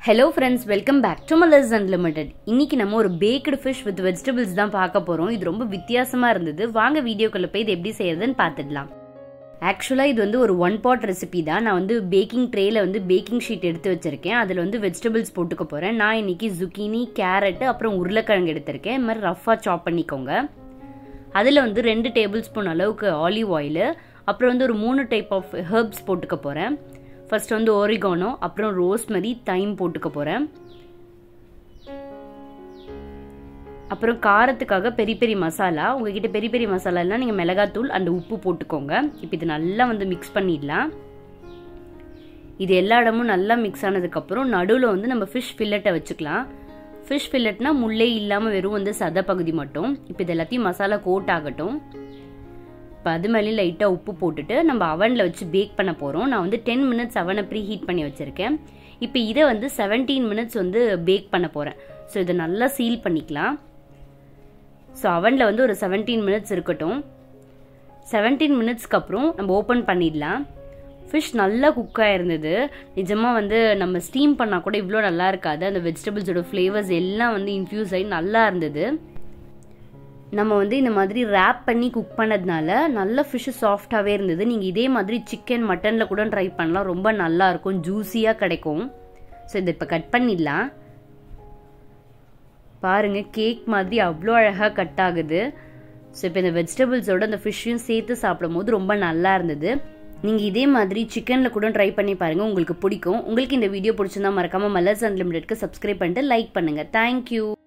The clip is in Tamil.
hello friends welcome back to Malars unlimited இன்னைக்கு நம்ம ஒரு பேக்டு ஃபிஷ் வித் வெஜிடபிள்ஸ் தான் பார்க்க போகிறோம் இது ரொம்ப வித்தியாசமாக இருந்தது வாங்க வீடியோக்குள்ளே போய் இது எப்படி செய்யறதுன்னு பார்த்துடலாம் ஆக்சுவலாக இது வந்து ஒரு ஒன் பாட் ரெசிபி தான் நான் வந்து பேக்கிங் ட்ரேயில் வந்து பேக்கிங் ஷீட் எடுத்து வச்சிருக்கேன் அதில் வந்து வெஜிடபிள்ஸ் போட்டுக்க போகிறேன் நான் இன்னைக்கு zucchini கேரட்டு அப்புறம் உருளைக்கிழங்கு எடுத்திருக்கேன் இது மாதிரி ரஃபாக சாப் பண்ணிக்கோங்க அதில் வந்து ரெண்டு டேபிள் ஸ்பூன் அளவுக்கு ஆலிவ் ஆயில் அப்புறம் வந்து ஒரு மூணு டைப் ஆஃப் ஹெர்ப்ஸ் போட்டுக்க போகிறேன் ஃபர்ஸ்ட் வந்து ஓரிகானோ அப்புறம் ரோஸ்மரி தைம் போட்டுக்க போகிறேன் அப்புறம் காரத்துக்காக பெரிய பெரிய மசாலா உங்ககிட்ட பெரிய பெரிய மசாலாலாம் நீங்கள் மிளகாத்தூள் அண்ட் உப்பு போட்டுக்கோங்க இப்போ இது நல்லா வந்து மிக்ஸ் பண்ணிடலாம் இது எல்லா இடமும் நல்லா மிக்ஸ் ஆனதுக்கப்புறம் நடுவில் வந்து நம்ம ஃபிஷ் ஃபில்லட்டை வச்சுக்கலாம் ஃபிஷ் ஃபில்லட்னா முள்ளே இல்லாமல் வெறும் வந்து சத பகுதி மட்டும் இப்போ இது எல்லாத்தையும் மசாலா கோட் ஆகட்டும் இப்போ அது மேலேயும் லைட்டாக உப்பு போட்டுட்டு நம்ம அவனில் வச்சு பேக் பண்ண போகிறோம் நான் வந்து டென் மினிட்ஸ் அவனை ப்ரீ ஹீட் பண்ணி வச்சுருக்கேன் இப்போ இதை வந்து செவன்டீன் மினிட்ஸ் வந்து பேக் பண்ண போகிறேன் ஸோ இதை நல்லா சீல் பண்ணிக்கலாம் ஸோ அவனில் வந்து ஒரு செவன்டீன் மினிட்ஸ் இருக்கட்டும் செவன்டீன் மினிட்ஸ்க்கு அப்புறம் நம்ம ஓப்பன் பண்ணிடலாம் ஃபிஷ் நல்லா குக் ஆயிருந்தது நிஜமாக வந்து நம்ம ஸ்டீம் பண்ணால் கூட இவ்வளோ நல்லா இருக்காது அந்த வெஜிடபிள்ஸோட ஃப்ளேவர்ஸ் எல்லாம் வந்து இன்ஃப்யூஸ் ஆகி நல்லா இருந்தது நம்ம வந்து இந்த மாதிரி ரேப் பண்ணி குக் பண்ணதுனால நல்ல ஃபிஷ்ஷு சாஃப்டாகவே இருந்தது நீங்கள் இதே மாதிரி சிக்கன் மட்டனில் கூட ட்ரை பண்ணலாம் ரொம்ப நல்லா இருக்கும் ஜூஸியாக கிடைக்கும் ஸோ இதை இப்போ கட் பண்ணிடலாம் பாருங்கள் கேக் மாதிரி அவ்வளோ அழகாக கட் ஆகுது ஸோ இப்போ இந்த வெஜிடபிள்ஸோட அந்த ஃபிஷ்ஷையும் சேர்த்து சாப்பிடும் போது ரொம்ப நல்லா இருந்தது நீங்கள் இதே மாதிரி சிக்கனில் கூட ட்ரை பண்ணி பாருங்கள் உங்களுக்கு பிடிக்கும் உங்களுக்கு இந்த வீடியோ பிடிச்சிருந்தா மறக்காமல் மலர்ஸ் அன்லிமிட்டெட்க்கு சப்ஸ்கிரைப் பண்ணிட்டு லைக் பண்ணுங்கள் தேங்க்யூ